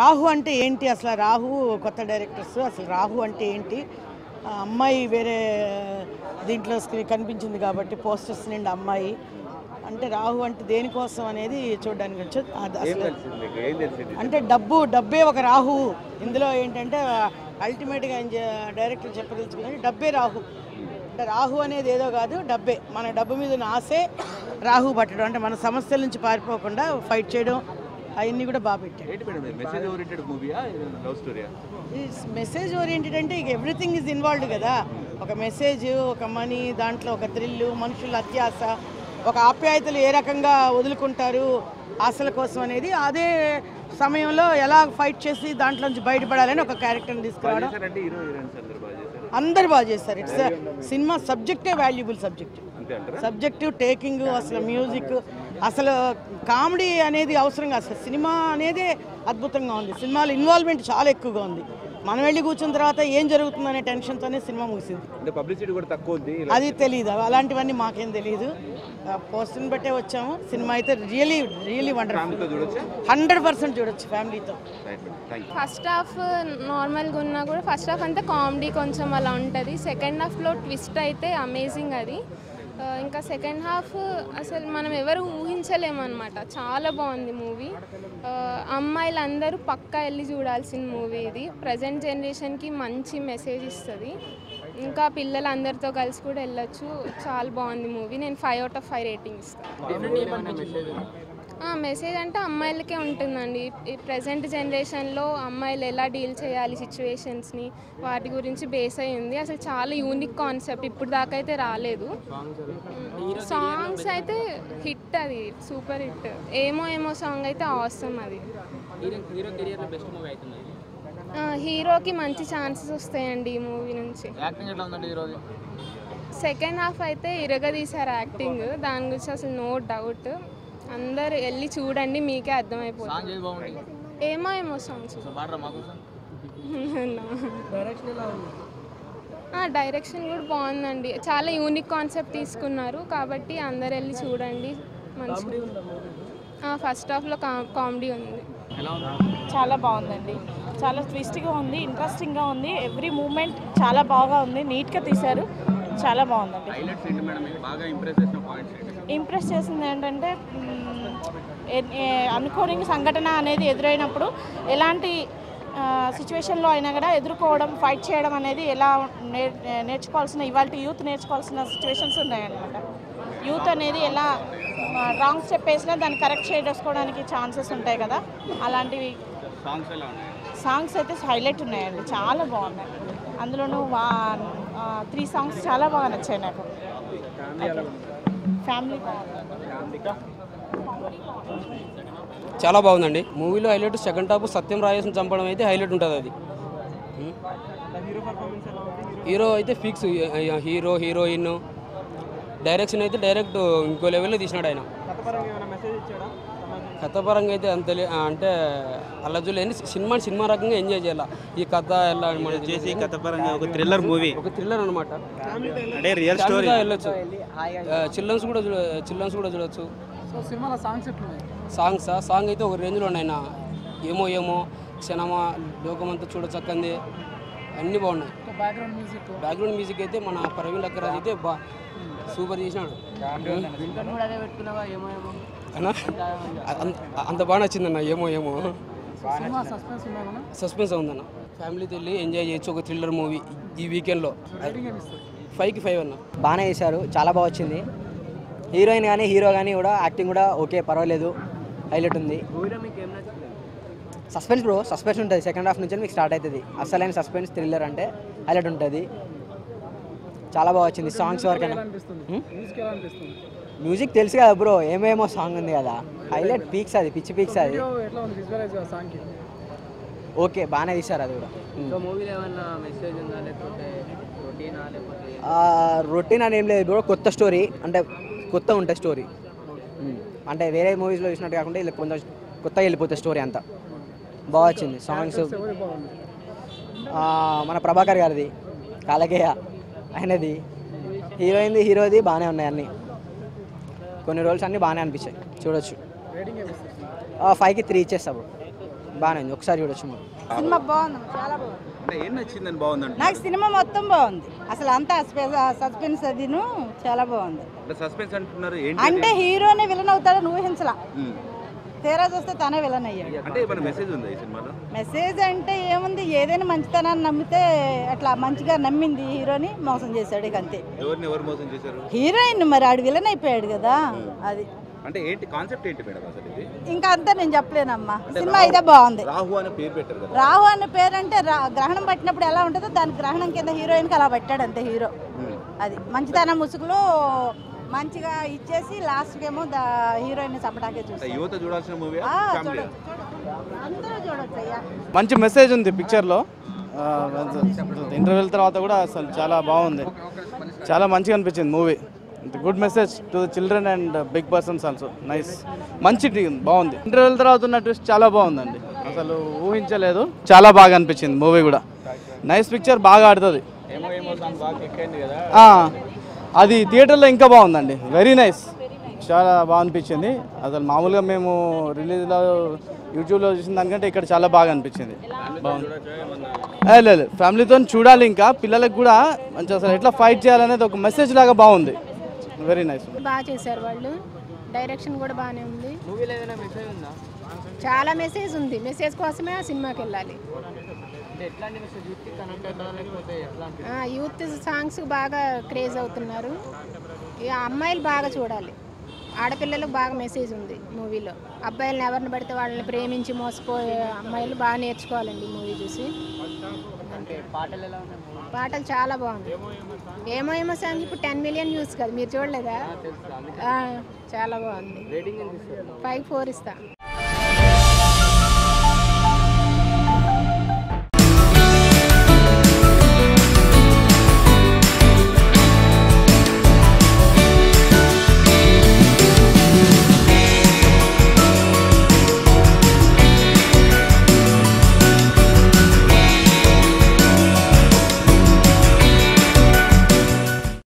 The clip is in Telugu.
రాహు అంటే ఏంటి అసలు రాహు కొత్త డైరెక్టర్స్ అసలు రాహు అంటే ఏంటి ఆ అమ్మాయి వేరే దీంట్లో స్క్రీన్ కనిపించింది కాబట్టి పోస్టర్స్ నిండి అమ్మాయి అంటే రాహు అంటే దేనికోసం అనేది చూడడానికి వచ్చి అది ఏం అసలు తెలిసింది మీకు? ఏం తెలిసింది అంటే డబ్బు డబ్బే ఒక రాహు ఇందులో ఏంటంటే అల్టిమేట్గా ఆయన చే- డైరెక్టర్ చెప్పదలుచుకుంది డబ్బే రాహు అంటే రాహు అనేది ఏదో కాదు డబ్బే మన డబ్బు మీద ఉన్న ఆశే రాహు పట్టడం అంటే మన సమస్యల నుంచి పారిపోకుండా ఫైట్ చేయడం అవన్నీ కూడా బాగా పెట్టాడు ఏంటి మేడం మెసేజ్ ఓరియంటెడ్ మూవీయా లవ్ స్టోరీయా మెసేజ్ ఓరియంటెడ్ అంటే ఇక ఎవ్రీథింగ్ ఇస్ ఇన్వాల్వ్డ్ కదా ఒక మెసేజ్ ఒక మనీ దాంట్లో ఒక థ్రిల్ మనుషుల అత్యాస ఒక ఆప్యాయతలు ఏ రకంగా వదులుకుంటారు ఆశల కోసం అనేది అదే సమయంలో ఎలా ఫైట్ చేసి దాంట్లో నుంచి బయటపడాలని ఒక క్యారెక్టర్ని తీసుకురావడం చేశారంటే హీరో హీరోయిన్స్ అందరు బాగా చేశారు అందరు బాగా చేస్తారు ఇట్స్ సినిమా సబ్జెక్టే వాల్యుబుల్ సబ్జెక్ట్ అంతే అంటారా సబ్జెక్టు టేకింగ్ అసలు మ్యూజిక్ అసలు కామెడీ అనేది అవసరంగా అసలు సినిమా అనేదే అద్భుతంగా ఉంది సినిమాలో ఇన్వాల్వ్మెంట్ చాలా ఎక్కువగా ఉంది మనం వెళ్ళి కూర్చున్న తర్వాత ఏం జరుగుతుందనే టెన్షన్తోనే సినిమా ముగిసింది అంటే పబ్లిసిటీ కూడా తక్కువ ఉంది అది తెలియదు అలాంటివన్నీ మాకేం తెలియదు పోస్టర్ని బట్టే వచ్చాము సినిమా అయితే రియలీ రియలీ వండర్ఫుల్ ఫ్యామిలీతో చూడొచ్చా హండ్రెడ్ పర్సెంట్ చూడొచ్చు ఫ్యామిలీతో right thank you first half నార్మల్గా ఉన్నా కూడా ఫస్ట్ హాఫ్ అంతా కామెడీ కొంచెం అలా ఉంటుంది సెకండ్ హాఫ్లో ట్విస్ట్ అయితే అమేజింగ్ అది ఆ, ఇంకా సెకండ్ హాఫ్ అసలు మనం ఎవరు ఊహించలేమన్నమాట చాలా బాగుంది మూవీ అమ్మాయిలందరూ పక్కా వెళ్ళి చూడాల్సిన మూవీ ఇది ప్రజెంట్ జనరేషన్కి మంచి మెసేజ్ ఇస్తుంది ఇంకా పిల్లలందరితో కలిసి కూడా వెళ్ళొచ్చు చాలా బాగుంది మూవీ నేను five out of five rating ఇస్తాను మెసేజ్ అంటే అమ్మాయిలకే ఉంటుందండి ఈ ప్రజెంట్ జనరేషన్లో అమ్మాయిలు ఎలా డీల్ చేయాలి సిచ్యువేషన్స్ని వాటి గురించి బేస్ అయి ఉంది అసలు చాలా యూనిక్ కాన్సెప్ట్ ఇప్పుడు దాకా అయితే రాలేదు సాంగ్స్ అయితే హిట్ అది సూపర్ హిట్ ఏమో ఏమో సాంగ్ అయితే అవసరం అది హీరో కెరియర్లో బెస్ట్ మూవీ అవుతుంది ఆ, హీరోకి మంచి ఛాన్సెస్ వస్తాయండి ఈ మూవీ నుంచి యాక్టింగ్ ఎట్లా ఉందండి హీరోది సెకండ్ హాఫ్ అయితే ఇరగదీశారు యాక్టింగ్ దాని గురించి అసలు నో డౌట్ అందరు వెళ్ళి చూడండి మీకే అర్థమైపోతుంది సాంగ్ ఏది బాగుంది ఏమో ఏమో సాంగ్స్ సో పాడరా మాకోసం డైరెక్షన్ కూడా బాగుందండి చాలా యూనిక్ కాన్సెప్ట్ తీసుకున్నారు కాబట్టి అందరు వెళ్ళి చూడండి మంచి ఫస్ట్ హాఫ్లో కామెడీ ఉంది ఎలా ఉంది చాలా బాగుందండి చాలా ట్విస్ట్గా ఉంది ఇంట్రెస్టింగ్గా ఉంది ఎవ్రీ మూమెంట్ చాలా బాగా ఉంది నీట్గా తీశారు చాలా బాగుందండి హైలైట్స్ ఏంటి మేడం మీకు బాగా ఇంప్రెస్ చేసిన పాయింట్స్ ఏంటి ఇంప్రెస్ చేసింది ఏంటంటే మ్, ఏ- ఏ- అనుకోని సంఘటన అనేది ఎదురైనప్పుడు ఎలాంటి సిచ్యువేషన్లో అయినా కూడా ఎదుర్కోవడం ఫైట్ చేయడం అనేది ఎలా నేర్ నేర్చుకోవాల్సిన ఇవాళ యూత్ నేర్చుకోవాల్సిన సిచ్యువేషన్స్ ఉన్నాయన్నమాట యూత్ అనేది ఎలా రాంగ్ స్టెప్ వేసినా దాన్ని కరెక్ట్ చేసుకోవడానికి ఛాన్సెస్ ఉంటాయి కదా అలాంటివి సాంగ్స్ ఎలా ఉన్నాయి సాంగ్స్ అయితే హైలైట్ ఉన్నాయండి చాలా బాగున్నాయి అందులోనూ వా త్రీ సాంగ్స్ చాలా బాగా నచ్చాయి నాకు ఫ్యామిలీ చాలా బాగుందండి మూవీలో హైలైట్ సెకండ్ హాఫ్ సత్యం రాజేష్ని చంపడం అయితే హైలైట్ ఉంటుంది అది ఉం. హీరో అయితే ఫిక్స్ హీరో హీరోయిన్ డైరెక్షన్ అయితే డైరెక్ట్ ఇంకో లెవెల్లో తీసినాడు ఆయన కథపరంగా అయితే అంత లే- అంటే అలా చూడలేదు సినిమా సినిమా రకంగా ఎంజాయ్ చేయాలి ఈ కథ ఎలా మన చేసి కథపరంగా ఒక థ్రిల్లర్ మూవీ ఒక థ్రిల్లర్ అనమాట అంటే రియల్ స్టోరీ వెళ్ళొచ్చు చిల్డ్రన్స్ కూడా చూడ చిల్డ్రన్స్ కూడా చూడొచ్చు సాంగ్స్ సాంగ్ అయితే ఒక రేంజ్లో ఉన్నాయి నా ఏమో ఏమో క్షణమా లోకమంతా చూడచక్కంది అన్నీ బాగున్నాయి బ్యాక్గ్రౌండ్ మ్యూజిక్ అయితే మన ప్రవీణ్ లక్కరాజ్ అయితే బా సూపర్ చేసినాడు అన్నా అంత- అంత బాగా నచ్చిందన్న ఏమో ఏమో సస్పెన్స్ ఉందన్న ఫ్యామిలీతో వెళ్ళి ఎంజాయ్ చేయొచ్చు ఒక థ్రిల్లర్ మూవీ ఈ వీకెండ్లో ఫైవ్కి ఫైవ్ అన్న బాగానే చేశారు చాలా బాగా వచ్చింది హీరోయిన్ కానీ హీరో కానీ కూడా యాక్టింగ్ కూడా ఓకే పర్వాలేదు హైలైట్ ఉంది సస్పెన్స్ బ్రో సస్పెన్స్ ఉంటుంది సెకండ్ హాఫ్ నుంచి మీకు స్టార్ట్ అవుతుంది అసలైన సస్పెన్స్ థ్రిల్లర్ అంటే హైలైట్ ఉంటుంది చాలా బాగా వచ్చింది సాంగ్స్ వరకైనా మ్యూజిక్ తెలుసు కదా బ్రో ఏమేమో సాంగ్ ఉంది కదా హైలైట్ పీక్స్ అది పిచ్చి పీక్స్ అది ఓకే బాగానే తీశారు అది కూడా మూవీలో ఏమన్నా మెసేజ్ ఉందా లేకపోతే రొటీనా లేకపోతే రొటీన్ అని ఏం లేదు బ్రో కొత్త స్టోరీ అంటే కొత్త ఉంటుంది స్టోరీ అంటే వేరే మూవీస్లో చూసినట్టు కాకుండా ఇలా కొంచెం కొత్తగా వెళ్ళిపోతుంది స్టోరీ అంతా బాగా వచ్చింది సాంగ్స్ మన ప్రభాకర్ గారిది కాలకేయ ఆయనది హీరోయిన్ది హీరోది బాగానే ఉన్నాయి అన్నీ కొన్ని రోల్స్ అన్నీ బాగానే అనిపించాయి చూడొచ్చు ఫైవ్కి త్రీ ఇచ్చేస్తా బ్రో బాగానే ఉంది ఒకసారి చూడొచ్చు మూవీ సినిమా బాగుంది చాలా బాగుంది అంటే ఏం నచ్చిందని బాగుందంట నాకు సినిమా మొత్తం బాగుంది అసలు అంతా సస్పెన్స్ అదిను చాలా బాగుంది అంటే సస్పెన్స్ అంటున్నారు ఏంటి అంటే హీరోనే విలన్ అవుతాడని ఊహించలా ఉమ్. తీరా చూస్తే తనే విలన్ అయ్యాడు అంటే ఏమైనా మెసేజ్ ఉందా ఈ సినిమాలో మెసేజ్ అంటే ఏముంది ఏదైనా మంచితనాన్ని నమ్మితే అట్లా మంచిగా నమ్మింది హీరోని మోసం చేశాడు ఇక అంతే ఎవరిని ఎవరు మోసం చేశారు హీరోయిన్ మరి ఆడు విలన్ అయిపోయాడు కదా అది అంటే ఏంటి కాన్సెప్ట్ ఏంటి మేడం అసలు ఇది ఇంకా అంతా నేను చెప్పలేనమ్మా సినిమా అయితే బాగుంది రాహు అనే పేరు పెట్టారు కదా రాహు అనే పేరు అంటే రా- గ్రహణం పట్టినప్పుడు ఎలా ఉంటుందో దాని గ్రహణం కింద హీరోయిన్కి అలా పెట్టాడు అంతే హీరో ఉమ్. అది మంచితనం ముసుగులో మంచిగా ఇచ్చేసి లాస్ట్కి ఏమో దా హీరోయిన్ చంపడాకే అంటే చూస్తాడు యువత చూడాల్సిన మూవీ ఆ, ఫ్యామిలీ చూడొచ్చు, చూడొచ్చు. అందరూ చూడొచ్చు అయ్యా మంచి మెసేజ్ ఉంది పిక్చర్లో ఇంటర్వెల్ తర్వాత కూడా అసలు చాలా బాగుంది చాలా మంచిగా అనిపించింది movie good message to the children and big persons also nice మంచి టీ- బాగుంది ఇంటర్వెల్ తర్వాత ఉన్న ట్విస్ట్ చాలా బాగుందండి అసలు ఊహించలేదు చాలా బాగా అనిపించింది మూవీ కూడా నైస్ పిక్చర్ బాగా ఆడుతుంది ఏమో ఏమో సాంగ్ బాగా క్లిక్ అయింది కదా ఆ, అది థియేటర్లో ఇంకా బాగుందండి వెరీ నైస్ చాలా బాగా అనిపించింది అసలు మామూలుగా మేము రిలీజ్లో యూట్యూబ్లో చూసిన దానికంటే ఇక్కడ చాలా బాగా అనిపించింది బాగుంది ఏ, లేదు ఫ్యామిలీతో చూడాలి ఇంకా పిల్లలకు కూడా మంచి అసలు ఎట్లా ఫైట్ చేయాలనేది ఒక మెసేజ్ లాగా బాగుంది వెరీ నైస్ బాగా చేశారు వాళ్ళు డైరెక్షన్ కూడా బాగానే ఉంది మూవీలో ఏదైనా మెసేజ్ ఉందా చాలా మెసేజ్ ఉంది మెసేజ్ కోసమే ఆ సినిమాకి వెళ్ళాలి అంటే ఎట్లాంటి మెసేజ్ యూత్కి కనెక్ట్ అవుతుందా లేకపోతే ఎట్లాంటి ఆ, యూత్ సాంగ్స్ బాగా క్రేజ్ అవుతున్నారు ఇక అమ్మాయిలు బాగా చూడాలి ఆడపిల్లలకు బాగా మెసేజ్ ఉంది మూవీలో అబ్బాయిలను ఎవరిని పడితే వాళ్ళని ప్రేమించి మోసపోయే అమ్మాయిలు బాగా నేర్చుకోవాలండి మూవీ చూసి అంటే పాటలు ఎలా ఉన్నాయి movie? పాటలు చాలా బాగుంది ఏమో ఏమో సాంగ్ ఇప్పుడు టెన్ మిలియన్ వ్యూస్ కదా మీరు చూడలేదా తెలుసు అందుకే ఆ, చాలా బాగుంది రేటింగ్ ఎంత ఇస్తారు ఫైవ్ ఫోర్ ఇస్తా